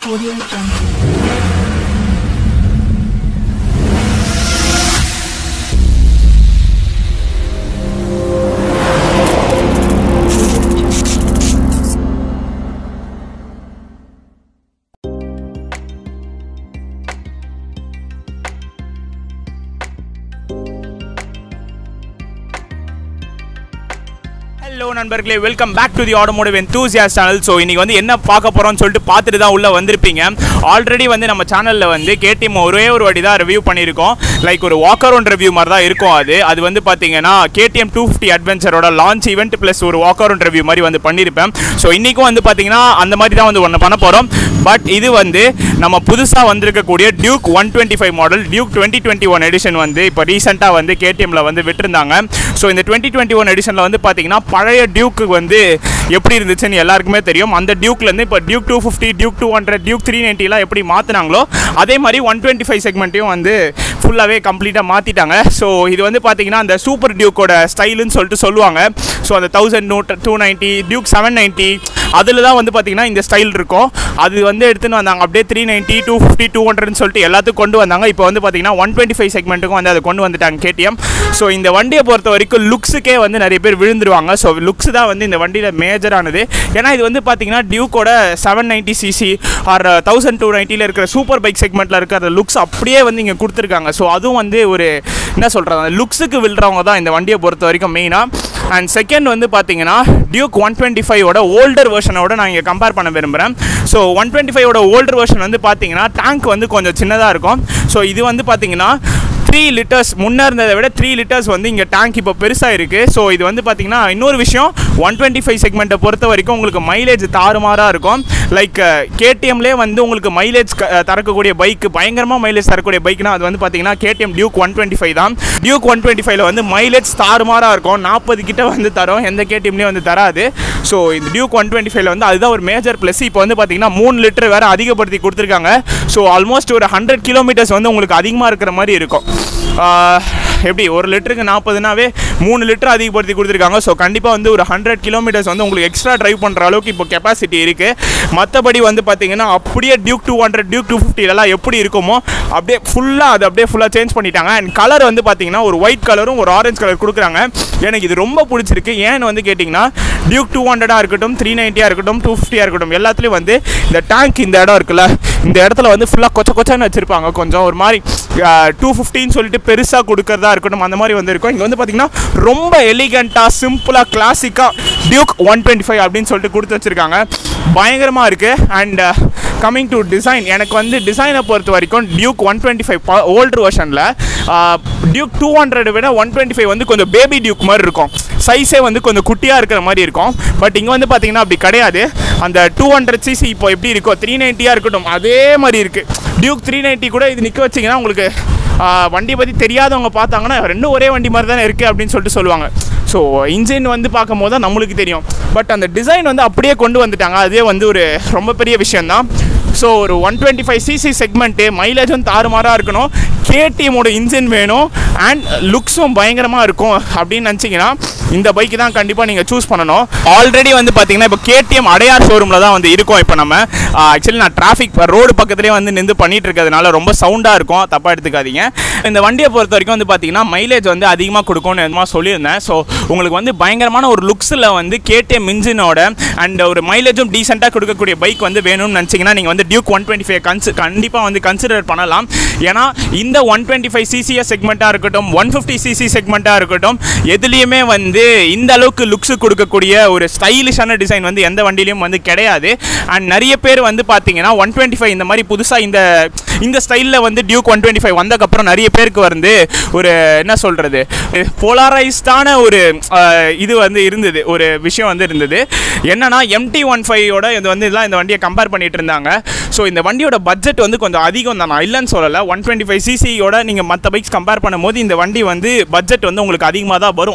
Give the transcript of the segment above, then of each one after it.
Audio Jungle. Audio Jungle. Hello நண்பர்களே welcome back to the automotive enthusiast channel so இன்னைக்கு வந்து என்ன பார்க்க போகிறோம்னு சொல்லிட்டு பார்த்துட்டு தான் உள்ளே வந்திருப்பீங்க ஆல்ரெடி வந்து நம்ம சேனலில் வந்து கேடிஎம் ஒரே ஒரு வாட்டி தான் ரிவ்யூ பண்ணியிருக்கோம் லைக் ஒரு வாக்கர் ஒன் ரிவ்யூ மாதிரி தான் இருக்கும் அது அது வந்து பார்த்தீங்கன்னா கேடிஎம் டூ ஃபிஃப்டி அட்வென்ச்சரோட லான்ச் ஈவெண்ட் ப்ளஸ் ஒரு வாக்கர் ஒன் ரிவ்யூ மாதிரி வந்து பண்ணியிருப்பேன் ஸோ இன்றைக்கும் வந்து பார்த்தீங்கன்னா அந்த மாதிரி தான் வந்து ஒன்று பண்ண போகிறோம் பட் இது வந்து நம்ம புதுசாக வந்திருக்கக்கூடிய Duke one twenty five model Duke twenty twenty one edition வந்து இப்போ ரீசெண்டாக வந்து கேடிஎம்ல வந்து விட்டுருந்தாங்க ஸோ இந்த டுவெண்ட்டி டுவெண்ட்டி ஒன் எடிஷனில் வந்து பார்த்தீங்கன்னா பழைய டியூக்கு வந்து எப்படி இருந்துச்சுன்னு எல்லாருக்குமே தெரியும் அந்த டியூக்லேருந்து இப்போ Duke two fifty Duke two hundred Duke three நைன்ட்டிலாம் எப்படி மாற்றினாங்களோ அதே மாதிரி ஒன் டுவெண்ட்டி ஃபைவ் செக்மெண்ட்டையும் வந்து ஃபுல்லாகவே கம்ப்ளீட்டாக மாற்றிட்டாங்க ஸோ இது வந்து பார்த்தீங்கன்னா அந்த சூப்பர் டியூக்கோட ஸ்டைலுன்னு சொல்லிட்டு சொல்லுவாங்க ஸோ அந்த தௌசண்ட் நூட் two ninety Duke seven ninety அதில் தான் வந்து பார்த்தீங்கன்னா இந்த ஸ்டைல் இருக்கும் அது வந்து எடுத்துன்னு வந்தாங்க அப்படியே three ninety two fifty two ஹண்ட்ரட்னு சொல்லிட்டு எல்லாத்துக்கும் கொண்டு வந்தாங்க இப்போ வந்து பார்த்தீங்கன்னா ஒன் டுவெண்ட்டி ஃபைவ் செக்மெண்ட்டுக்கும் வந்து அதை கொண்டு வந்துட்டாங்க கேடிஎம் ஸோ இந்த வண்டியை பொறுத்த வரைக்கும் லுக்ஸுக்கே வந்து நிறைய பேர் விழுந்துருவாங்க ஸோ லுக்ஸ் தான் வந்து இந்த வண்டியில் மேஜரானது ஏன்னா இது வந்து பார்த்தீங்கன்னா டியூக்கோட seven ninety CC R thousand two நைன்ட்டியில் இருக்கிற சூப்பர் பைக் செக்மெண்ட்டில் இருக்கிற லுக்ஸ் அப்படியே வந்து இங்கே கொடுத்துருக்காங்க ஸோ அதுவும் வந்து ஒரு என்ன சொல்கிறது அந்த லுக்ஸுக்கு விழுறவங்க தான் இந்த வண்டியை பொறுத்த வரைக்கும் மெயினாக அண்ட் செகண்ட் வந்து பார்த்தீங்கன்னா டியூக் ஒன் டுவெண்ட்டி ஃபைவோட ஓல்டர் வெர்ஷனோட நான் இங்கே கம்பேர் பண்ண விரும்புகிறேன் ஸோ ஒன் டுவெண்ட்டி ஃபைவோட ஓல்டர் வெர்ஷன் வந்து பார்த்தீங்கன்னா டேங்க் வந்து கொஞ்சம் சின்னதாக இருக்கும் ஸோ இது வந்து பார்த்தீங்கன்னா த்ரீ லிட்டர்ஸ் முன்னே இருந்ததை விட த்ரீ லிட்டர்ஸ் வந்து இங்கே டேங்க் இப்போ பெருசாக இருக்குது ஸோ இது வந்து பார்த்தீங்கன்னா இன்னொரு விஷயம் ஒன் டுவெண்ட்டி ஃபைவ் செக்மெண்ட்டை பொறுத்த வரைக்கும் உங்களுக்கு மைலேஜ் தாறுமாறாக இருக்கும் லைக் கேடிஎம்லேயே வந்து உங்களுக்கு மைலேஜ் தரக்கூடிய பைக் பயங்கரமாக மைலேஜ் தரக்கூடிய பைக்னா அது வந்து பார்த்தீங்கன்னா KTM Duke one twenty five தான் டியூக் ஒன் டுவெண்ட்டி ஃபைவ்ல வந்து மைலேஜ் தாறுமாறாக இருக்கும் நாற்பது கிட்ட வந்து தரும் எந்த கேடிஎம்லேயும் வந்து தராது ஸோ இந்த டியூக் ஒன் டுவெண்ட்டி ஃபைவ்ல வந்து அதுதான் ஒரு மேஜர் ப்ளஸ் இப்போ வந்து பார்த்தீங்கன்னா மூணு லிட்டர் வேறு அதிகப்படுத்தி கொடுத்துருக்காங்க ஸோ ஆல்மோஸ்ட் ஒரு ஹண்ட்ரட் கிலோமீட்டர்ஸ் வந்து உங்களுக்கு அதிகமாக இருக்கிற மாதிரி இருக்கும் ஆஹ், எப்படி ஒரு லிட்டருக்கு நாற்பதுனாவே மூணு லிட்டர் அதிகப்படுத்தி கொடுத்துருக்காங்க ஸோ கண்டிப்பாக வந்து ஒரு ஹண்ட்ரட் கிலோமீட்டர்ஸ் வந்து உங்களுக்கு எக்ஸ்ட்ரா டிரைவ் பண்ணுற அளவுக்கு இப்போ கெப்பாசிட்டி இருக்குது மற்றபடி வந்து பார்த்தீங்கன்னா அப்படியே Duke two hundred Duke two ஃபிஃப்டிலலாம் எப்படி இருக்குமோ அப்படியே ஃபுல்லாக அது அப்படியே ஃபுல்லாக சேஞ்ச் பண்ணிட்டாங்க அண்ட் கலர் வந்து பார்த்தீங்கன்னா ஒரு ஒயிட் கலரும் ஒரு ஆரஞ்சு கலர் கொடுக்குறாங்க எனக்கு இது ரொம்ப பிடிச்சிருக்கு ஏன்னு வந்து கேட்டிங்கன்னா டியூக் டூ ஹண்ட்ரடாக இருக்கட்டும் த்ரீ நைன்ட்டியாக இருக்கட்டும் டூ ஃபிஃப்டியாக இருக்கட்டும் எல்லாத்துலேயும் வந்து இந்த டேங்க் இந்த இடம் இருக்குல்ல இந்த இடத்துல வந்து ஃபுல்லாக கொச்ச கொச்சன்னு வச்சுருப்பாங்க கொஞ்சம் ஒரு மாதிரி டூ ஃபிஃப்டின்னு சொல்லிட்டு பெருசாக கொடுக்கறதா இருக்கட்டும் அந்த மாதிரி வந்து இருக்கும் இங்கே வந்து பார்த்தீங்கன்னா ரொம்ப எலிகண்ட்டாக சிம்பிளாக கிளாசிக்காக டியூக் ஒன் டுவெண்ட்டி ஃபைவ் அப்படின்னு சொல்லிட்டு கொடுத்து வச்சுருக்காங்க பயங்கரமாக இருக்குது அண்ட் கம்மிங் டு டிசைன் எனக்கு வந்து டிசைனை பொறுத்த வரைக்கும் Duke one twenty five old வெர்ஷனில் டியூக் டூ ஹண்ட்ரட் விட ஒன் டுவெண்ட்டி ஃபைவ் வந்து கொஞ்சம் பேபி டியூக் மாதிரி இருக்கும் சைஸே வந்து கொஞ்சம் குட்டியாக இருக்கிற மாதிரி இருக்கும் பட் இங்கே வந்து பார்த்தீங்கன்னா அப்படி கிடையாது அந்த டூ ஹண்ட்ரட் சிசி இப்போ எப்படி இருக்கோ த்ரீ நைன்ட்டியாக இருக்கட்டும் அதே மாதிரி இருக்குது டியூக் த்ரீ நைன்ட்டி கூட இது நிற்க வச்சிங்கன்னா உங்களுக்கு ஆஹ், வண்டியை பற்றி தெரியாதவங்க பார்த்தாங்கன்னா ரெண்டும் ஒரே வண்டி மாதிரி தானே இருக்குது அப்படின்னு சொல்லிட்டு சொல்லுவாங்க ஸோ இன்ஜின் வந்து பார்க்கும்போது தான் நம்மளுக்கு தெரியும் பட் அந்த டிசைன் வந்து அப்படியே கொண்டு வந்துட்டாங்க அதே வந்து ஒரு ரொம்ப பெரிய விஷயந்தான் ஸோ ஒரு one twenty five CC segment மைலேஜும் தாறுமாறாக இருக்கணும் கேடிஎம்மோட இன்ஜின் வேணும் அண்ட் லுக்ஸும் பயங்கரமாக இருக்கும் அப்படின்னு நினச்சிங்கன்னா இந்த பைக்கு தான் கண்டிப்பாக நீங்கள் சூஸ் பண்ணணும் ஆல்ரெடி வந்து பார்த்தீங்கன்னா இப்போ கேடிஎம் அடையார் ஷோரூமில் தான் வந்து இருக்கோம் இப்போ நம்ம ஆக்சுவலி நான் டிராஃபிக் ரோடு பக்கத்துலேயே வந்து நின்று பண்ணிட்டு இருக்கிறதுனால ரொம்ப சவுண்டாக இருக்கும் தப்பாக எடுத்துக்காதீங்க இந்த வண்டியை பொறுத்த வரைக்கும் வந்து பார்த்தீங்கன்னா மைலேஜ் வந்து அதிகமாக கொடுக்கும்னு என்னமா சொல்லியிருந்தேன் ஸோ உங்களுக்கு வந்து பயங்கரமான ஒரு லுக்ஸில் வந்து கேடிஎம் இன்ஜினோட அண்ட் ஒரு மைலேஜும் டீசெண்டாக கொடுக்கக்கூடிய பைக் வந்து வேணும்னு நினச்சிங்கன்னா நீங்கள் வந்து டியூக் ஒன் டுவெண்ட்டி ஃபைவ் கன்சி கண்டிப்பாக வந்து கன்சிடர் பண்ணலாம் ஏன்னா இந்த ஒன் டுவெண்ட்டி ஃபைவ் சிசிஎஸ் செக்மெண்ட்டாக இருக்கட்டும் ஒன் ஃபிஃப்டி சிசி செக்மெண்ட்டாக இருக்கட்டும் எதுலேயுமே வந்து இந்த அளவுக்கு லுக்ஸ் கொடுக்கக்கூடிய ஒரு ஸ்டைலிஷான டிசைன் வந்து எந்த வண்டியிலையும் வந்து கிடையாது அண்ட் நிறைய பேர் வந்து பார்த்தீங்கன்னா ஒன் டுவெண்ட்டி ஃபைவ் இந்த மாதிரி புதுசாக இந்த இந்த ஸ்டைலில் வந்து டியூக் ஒன் டுவெண்ட்டி ஃபைவ் வந்ததுக்கப்புறம் நிறைய பேருக்கு வந்து ஒரு என்ன சொல்கிறது போலாரைஸ்டான ஒரு அஹ், இது வந்து இருந்தது ஒரு விஷயம் வந்து இருந்தது என்னன்னா எம்டி ஒன் ஃபைவோட இது வந்து இதெல்லாம் இந்த வண்டியை கம்பேர் பண்ணிட்டு இருந்தாங்க ஸோ இந்த வண்டியோட பட்ஜெட் வந்து கொஞ்சம் அதிகம் தான் நான் இல்லைன்னு சொல்லலை ஒன் டுவெண்ட்டி ஃபைவ் சிசியோட நீங்கள் மற்ற பைக்ஸ் கம்பேர் பண்ணும்போது இந்த வண்டி வந்து பட்ஜெட் வந்து உங்களுக்கு அதிகமாக தான் வரும்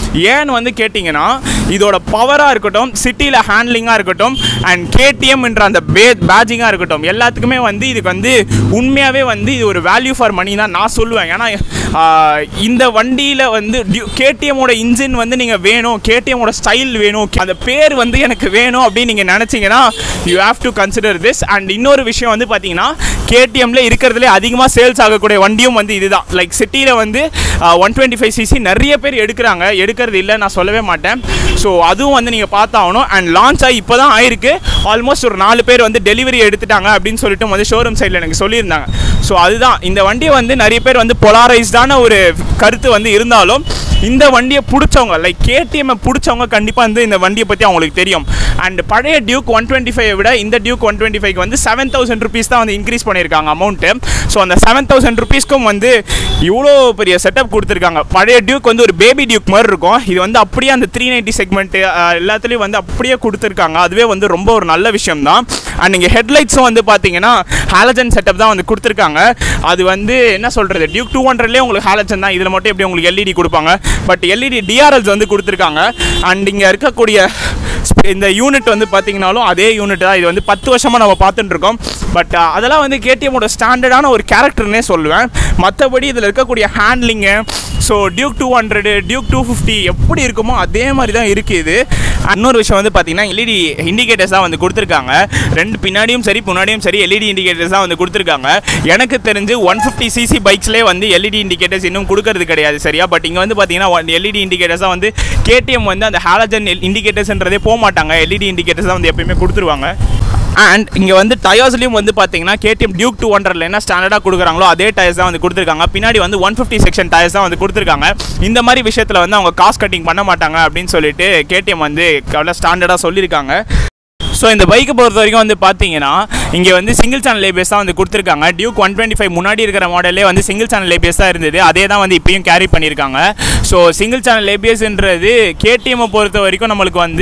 ஏன்னு வந்து கேட்டிங்கன்னா இதோட பவராக இருக்கட்டும் சிட்டியில் ஹேண்ட்லிங்காக இருக்கட்டும் அண்ட் கேடிஎம் என்ற அந்த பே பேஜிங்காக இருக்கட்டும் எல்லாத்துக்குமே வந்து இதுக்கு வந்து உண்மையாகவே வந்து இது ஒரு வேல்யூ ஃபார் மணி தான் நான் சொல்லுவேன் ஏன்னா ஆஹ், இந்த வண்டியில் வந்து கேடிஎம்மோட இன்ஜின் வந்து நீங்கள் வேணும் கேடிஎம்மோட ஸ்டைல் வேணும் அந்த பேர் வந்து எனக்கு வேணும் அப்படின்னு நீங்கள் நினச்சிங்கன்னா you have to consider this and இன்னொரு விஷயம் வந்து பார்த்தீங்கன்னா கேடிஎம்ல இருக்கிறதுலே அதிகமாக சேல்ஸ் ஆகக்கூடிய வண்டியும் வந்து இதுதான் லைக் சிட்டியில் வந்து ஒன் டுவெண்ட்டி ஃபைவ் சிசி நிறைய பேர் எடுக்கிறாங்க எடுக்கிறது இல்லை நான் சொல்லவே மாட்டேன் ஸோ அதுவும் வந்து நீங்கள் பார்த்தாகணும் அண்ட் லான்ச் ஆகி இப்போ தான் ஆயிருக்கு ஆல்மோஸ்ட் ஒரு நாலு பேர் வந்து டெலிவரி எடுத்துட்டாங்க அப்படின்னு சொல்லிட்டு வந்து ஷோரூம் சைடில் எனக்கு சொல்லியிருந்தாங்க ஸோ அதுதான் இந்த வண்டியை வந்து நிறைய பேர் வந்து பொலாரைஸ்டான ஒரு கருத்து வந்து இருந்தாலும் இந்த வண்டியை பிடிச்சவங்க லைக் கேடிஎம்மை பிடிச்சவங்க கண்டிப்பாக வந்து இந்த வண்டியை பற்றி அவங்களுக்கு தெரியும் அண்ட் பழைய டியூக் ஒன் டுவெண்ட்டி ஃபைவ் விட இந்த டியூக் ஒன் டுவெண்ட்டி ஃபைவ் வந்து செவன் தௌசண்ட் ருபீஸ் தான் வந்து இன்க்ரீஸ் பண்ணியிருக்காங்க அமௌண்ட்டு ஸோ அந்த செவன் தௌசண்ட் ருபீஸ்க்கும் வந்து இவ்வளோ பெரிய செட்டப் கொடுத்துருக்காங்க பழைய டியூக் வந்து ஒரு பேபி டியூக் மாதிரி இருக்கும் இது வந்து அப்படியே அந்த த்ரீ நைன்ட்டி செக்மெண்ட்டு எல்லாத்துலேயும் வந்து அப்படியே கொடுத்துருக்காங்க அதுவே வந்து ரொம்ப ஒரு நல்ல விஷயம் தான் அண்ட் இங்கே ஹெட்லைட்ஸும் வந்து பார்த்தீங்கன்னா ஹாலஜன் செட்டப் தான் வந்து கொடுத்துருக்காங்க அது வந்து என்ன சொல்கிறது டியூக் டூ ஹண்ட்ரட்லேயே உங்களுக்கு ஹாலஜன் தான் இதில் மட்டும் எப்படி உங்களுக்கு எல்இடி கொடுப்பாங்க பட் எல்இடி டிஆர்எல்ஸ் வந்து கொடுத்துருக்காங்க அண்ட் இங்கே இருக்கக்கூடிய sp- இந்த யூனிட் வந்து பார்த்தீங்கனாலும் அதே யூனிட் தான் இது வந்து பத்து வருஷமாக நம்ம பார்த்துட்டு இருக்கோம் பட் அதெல்லாம் வந்து கேடிஎம்மோட ஸ்டாண்டர்டான ஒரு கேரக்டர்னே சொல்லுவேன் மற்றபடி இதில் இருக்கக்கூடிய handling so Duke two hundred Duke two fifty எப்படி இருக்குமோ அதே மாதிரி தான் இருக்குது இது இன்னொரு விஷயம் வந்து பார்த்தீங்கன்னா எல்இடி இண்டிகேட்டர்ஸ் தான் வந்து கொடுத்துருக்காங்க ரெண்டு பின்னாடியும் சரி முன்னாடியும் சரி எல்இடி இண்டிகேட்டர்ஸ் தான் வந்து கொடுத்துருக்காங்க எனக்கு தெரிஞ்சு ஒன் ஃபிஃப்டி சிசி பைக்ஸ்லேயே வந்து எல்இடி இண்டிகேட்டர்ஸ் இன்னும் கொடுக்கறது கிடையாது சரியா பட் இங்கே வந்து பார்த்தீங்கன்னா எல்இடி இண்டிகேட்டர்ஸ் தான் வந்து கேடிஎம் வந்து அந்த ஹாலஜன் இண்டிகேட்டர்ஸ்ன்றதே போக மாட்டாங்க எல்இடி இண்டிகேட்டர்ஸ் தான் வந்து எப்பயுமே கொடுத்துருவாங்க அண்ட் இங்கே வந்து டயர்ஸ்லையும் வந்து பார்த்தீங்கன்னா கேடிஎம் டியூக் டூ ஹண்ட்ரட்ல என்ன ஸ்டாண்டர்டாக கொடுக்குறாங்களோ அதே டயர்ஸ் தான் வந்து கொடுத்துருக்காங்க பின்னாடி வந்து ஒன் ஃபிஃப்டி செக்ஷன் டயர்ஸ் தான் வந்து கொடுத்துருக்காங்க இந்த மாதிரி விஷயத்தில் வந்து அவங்க காஸ்ட் கட்டிங் பண்ண மாட்டாங்க அப்படின்னு சொல்லிட்டு கேடிஎம் வந்து அவ்வளோ ஸ்டாண்டர்டாக சொல்லியிருக்காங்க ஸோ இந்த பைக்கை பொறுத்த வரைக்கும் வந்து பார்த்தீங்கன்னா இங்கே வந்து சிங்கிள் சேனல் லேபியஸ் தான் வந்து கொடுத்துருக்காங்க டியூக் ஒன் டுவெண்ட்டி ஃபைவ் முன்னாடி இருக்கிற மாடலே வந்து சிங்கிள் சேனல் லேபியஸ் தான் இருந்தது அதே தான் வந்து இப்பயும் கேரி பண்ணியிருக்காங்க ஸோ சிங்கிள் சேனல் லேபியஸ்ன்றது கேடிஎம்மை பொறுத்த வரைக்கும் நம்மளுக்கு வந்து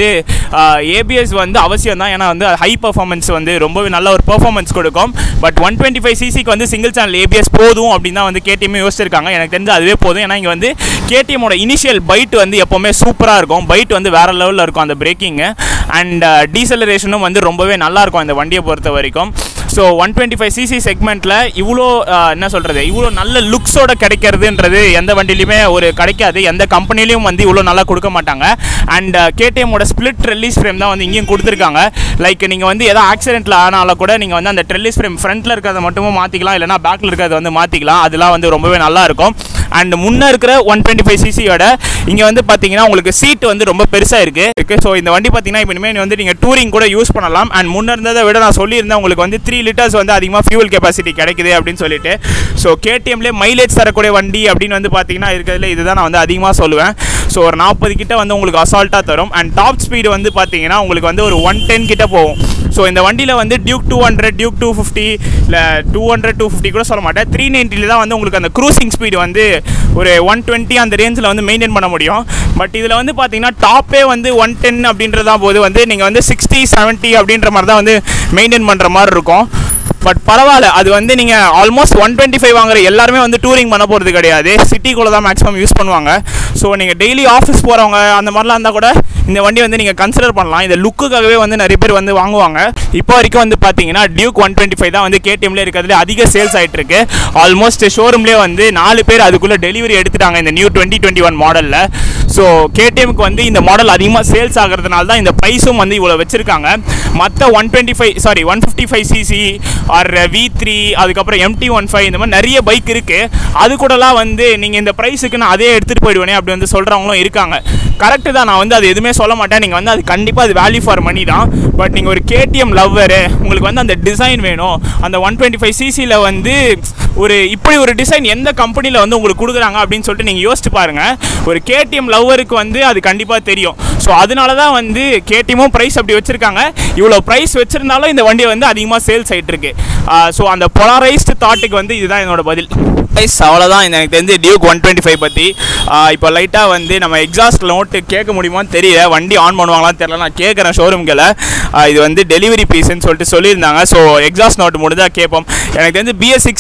ஏபிஎஸ் வந்து அவசியம் தான் ஏன்னா வந்து ஹை பர்ஃபார்மன்ஸ் வந்து ரொம்பவே நல்ல ஒரு பர்ஃபார்மன்ஸ் கொடுக்கும் பட் ஒன் டுவெண்ட்டி ஃபைவ் சிசிக்கு வந்து சிங்கிள் சேனல் ஏபிஎஸ் போதும் அப்படின்னு தான் வந்து கேடிஎம் யோசிச்சிருக்காங்க எனக்கு தெரிஞ்சு அதுவே போதும் ஏன்னா இங்கே வந்து கேடிஎம்மோட இனிஷியல் பைட் வந்து எப்போவுமே சூப்பராக இருக்கும் பைட் வந்து வேறு லெவலில் இருக்கும் அந்த பிரேக்கிங்கு அண்ட் டீசலரேஷனும் வந்து ரொம்பவே நல்லா இருக்கும் இந்த வண்டியை பொறுத்த வரைக்கும் so one twenty five CC செக்மெண்ட்டில் இவ்வளோ அஹ், என்ன சொல்கிறது இவ்வளோ நல்ல லுக்ஸோட கிடைக்கிறதுன்றது எந்த வண்டிலையுமே ஒரு கிடைக்காது எந்த கம்பெனிலையும் வந்து இவ்வளோ நல்லா கொடுக்க மாட்டாங்க அண்ட் கேடிஎம்மோட ஸ்பிளிட் ட்ரெல்லிஸ் ஃப்ரேம் தான் வந்து இங்கேயும் கொடுத்துருக்காங்க லைக் நீங்கள் வந்து ஏதோ ஆக்சிடென்ட்டில் ஆனாலும் கூட நீங்கள் வந்து அந்த ட்ரெல்லிஸ் ஃப்ரேம் ஃப்ரண்ட்டில் இருக்கிறத மட்டுமும் மாற்றிக்கலாம் இல்லைனா பேக்கில் இருக்கிறத வந்து மாற்றிக்கலாம் அதெல்லாம் வந்து ரொம்பவே நல்லா இருக்கும் அண்ட் முன்னே இருக்கிற ஒன் டுவெண்ட்டி ஃபைவ் சிசியோட இங்கே வந்து பார்த்தீங்கன்னா உங்களுக்கு சீட் வந்து ரொம்ப பெருசாக இருக்குது இருக்குது ஸோ இந்த வண்டி பார்த்தீங்கன்னா இப்போ இனிமேல் வந்து நீங்கள் டூரிங் கூட யூஸ் பண்ணலாம் அண்ட் முன்ன இருந்ததை விட நான் சொல்லியிருந்தேன் உங்களுக்கு வந்து த்ரீ லிட்டர்ஸ் வந்து அதிகமாக ஃபியூல் கெப்பாசிட்டி கிடைக்குது அப்படின்னு சொல்லிட்டு ஸோ கேடிஎம்லேயே மைலேஜ் தரக்கூடிய வண்டி அப்படின்னு வந்து பார்த்தீங்கன்னா இருக்கிறதுல இதுதான் நான் வந்து அதிகமாக சொல்லுவேன் ஸோ ஒரு நாற்பது கிட்ட வந்து உங்களுக்கு அசால்ட்டாக தரும் அண்ட் டாப் ஸ்பீடு வந்து பார்த்தீங்கன்னா உங்களுக்கு வந்து ஒரு ஒன் டென் கிட்ட போகும் ஸோ இந்த வண்டியில் வந்து Duke two hundred Duke two fifty இல்லை டூ ஹண்ட்ரட் டூ ஃபிஃப்டி கூட சொல்ல மாட்டேன் த்ரீ நைன்ட்டியில் தான் வந்து உங்களுக்கு அந்த க்ரூசிங் ஸ்பீடு வந்து ஒரு ஒன் டுவெண்ட்டி அந்த ரேஞ்சில் வந்து மெயின்டைன் பண்ண முடியும் பட் இதில் வந்து பார்த்தீங்கன்னா டாப்பே வந்து ஒன் டென் அப்படின்றதா போது வந்து நீங்கள் வந்து சிக்ஸ்டி செவன்ட்டி அப்படின்ற மாதிரி தான் வந்து மெயின்டைன் பண்ணுற மாதிரி இருக்கும் பட் பரவாயில்ல அது வந்து நீங்கள் ஆல்மோஸ்ட் ஒன் டுவெண்ட்டி ஃபைவ் வாங்குற எல்லாருமே வந்து டூரிங் பண்ண போகிறது கிடையாது சிட்டிக்குள்ளே தான் மேக்ஸிமம் யூஸ் பண்ணுவாங்க ஸோ நீங்கள் டெய்லி ஆஃபீஸ் போகிறவங்க அந்த மாதிரிலாம் இருந்தால் கூட இந்த வண்டி வந்து நீங்கள் கன்சிடர் பண்ணலாம் இந்த லுக்குக்காகவே வந்து நிறைய பேர் வந்து வாங்குவாங்க இப்போ வரைக்கும் வந்து பார்த்தீங்கன்னா டியூக் ஒன் டுவெண்ட்டி ஃபைவ் தான் வந்து கேடிஎம்ல இருக்கிறதுல அதிக சேல்ஸ் ஆகிட்டு இருக்கு ஆல்மோஸ்ட் ஷோரூம்லேயே வந்து நாலு பேர் அதுக்குள்ளே டெலிவரி எடுத்துட்டாங்க இந்த நியூ டுவெண்ட்டி டுவெண்ட்டி ஒன் மாடலில் ஸோ கேடிஎம்க்கு வந்து இந்த மாடல் அதிகமாக சேல்ஸ் ஆகிறதுனால தான் இந்த ப்ரைஸும் வந்து இவ்வளோ வச்சுருக்காங்க மற்ற one twenty five sorry one fifty five CC R V three அதுக்கப்புறம் எம்டி ஒன் ஃபைவ் இந்த மாதிரி நிறைய பைக் இருக்குது அது கூடலாம் வந்து நீங்கள் இந்த ப்ரைஸுக்கு நான் அதே எடுத்துகிட்டு போயிடுவேனே அப்படி வந்து சொல்கிறவங்களும் இருக்காங்க கரெக்டு தான் நான் வந்து அது எதுவுமே சொல்ல மாட்டேன் நீங்கள் வந்து அது கண்டிப்பாக அது வேல்யூ ஃபார் மணி தான் பட் நீங்கள் ஒரு கேடிஎம் லவ்வரு உங்களுக்கு வந்து அந்த டிசைன் வேணும் அந்த ஒன் டுவெண்ட்டி ஃபைவ் சிசியில் வந்து ஒரு இப்படி ஒரு டிசைன் எந்த கம்பெனியில் வந்து உங்களுக்கு கொடுக்குறாங்க அப்படின்னு சொல்லிட்டு நீங்கள் யோசிச்சு பாருங்கள் ஒரு கேடிஎம் லவ்வருக்கு வந்து அது கண்டிப்பாக தெரியும் ஸோ அதனால தான் வந்து கேடிஎம்மும் ப்ரைஸ் அப்படி வச்சுருக்காங்க இவ்வளோ ப்ரைஸ் வச்சுருந்தாலும் இந்த வண்டி வந்து அதிகமாக சேல்ஸ் ஆகிட்டு இருக்கு ஸோ அந்த பொலாரைஸ்டு தாட்டுக்கு வந்து இதுதான் என்னோட பதில் ப்ரைஸ் அவ்வளோதான் இந்த எனக்கு தெரிஞ்சு டியூக் ஒன் டுவெண்ட்டி ஃபைவ் பற்றி இப்போ லைட்டாக வந்து நம்ம எக்ஸாஸ்ட் நோட்டு கேட்க முடியுமான்னு தெரியல வண்டி ஆன் பண்ணுவாங்களான்னு தெரியல நான் கேட்குறேன் ஷோரூம்களை இது வந்து டெலிவரி பீஸ்ன்னு சொல்லிட்டு சொல்லியிருந்தாங்க ஸோ எக்ஸாஸ்ட் நோட்டு முடிஞ்சால் கேட்போம் எனக்கு தெரிஞ்சு பிஎஸ் சிக்ஸ் வந்ததுக்கப்புறம்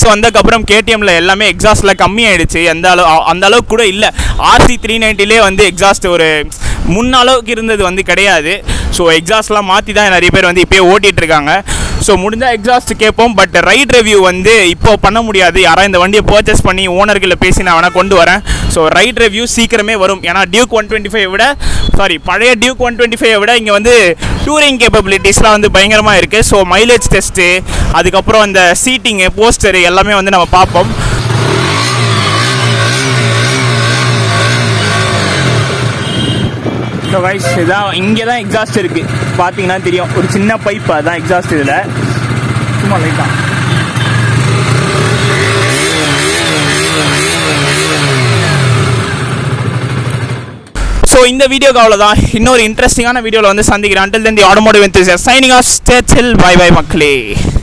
அதுக்கப்புறம் கேடிஎம்ல எல்லாமே எக்ஸாஸ்ட்ல கம்மியாயிடுச்சு அந்த அளவு அந்த அளவுக்கு கூட இல்லை ஆர்சி த்ரீ நைன்ட்டிலே வந்து எக்ஸாஸ்ட் ஒரு முன்ன அளவுக்கு இருந்தது வந்து கிடையாது ஸோ எக்ஸாஸ்ட்லாம் மாற்றி தான் நிறைய பேர் வந்து இப்போயே ஓட்டிகிட்டு இருக்காங்க ஸோ முடிஞ்சால் எக்ஸாஸ்ட் கேட்போம் பட் ரைட் ரிவ்யூ வந்து இப்போ பண்ண முடியாது யாராவது இந்த வண்டியை பர்ச்சேஸ் பண்ணி ஓனர்களை பேசி நான் வேணால் கொண்டு வரேன் ஸோ ரைட் ரிவ்யூ சீக்கிரமே வரும் ஏன்னா டியூக் ஒன் டுவெண்ட்டி ஃபைவ் விட சாரி பழைய டியூக் ஒன் டுவெண்ட்டி ஃபைவ் விட இங்கே வந்து டூரிங் கேப்பபிலிட்டிஸ்லாம் வந்து பயங்கரமாக இருக்குது ஸோ மைலேஜ் டெஸ்ட்டு அதுக்கப்புறம் அந்த சீட்டிங்கு போஸ்டரு எல்லாமே வந்து நம்ம பார்ப்போம் ஸோ கைஸ் இதான் இங்கே தான் எக்ஸாஸ்ட் இருக்குது பார்த்தீங்கன்னா தெரியும் ஒரு சின்ன பைப் அதான் எக்ஸாஸ்ட் இதில் சும்மா லைட்டாக ஸோ இந்த வீடியோக்கு அவ்வளோதான் இன்னொரு இன்ட்ரெஸ்டிங்கான வீடியோவில் வந்து சந்திக்கிறேன் until then the automotive signing off stay chill bye bye மக்களே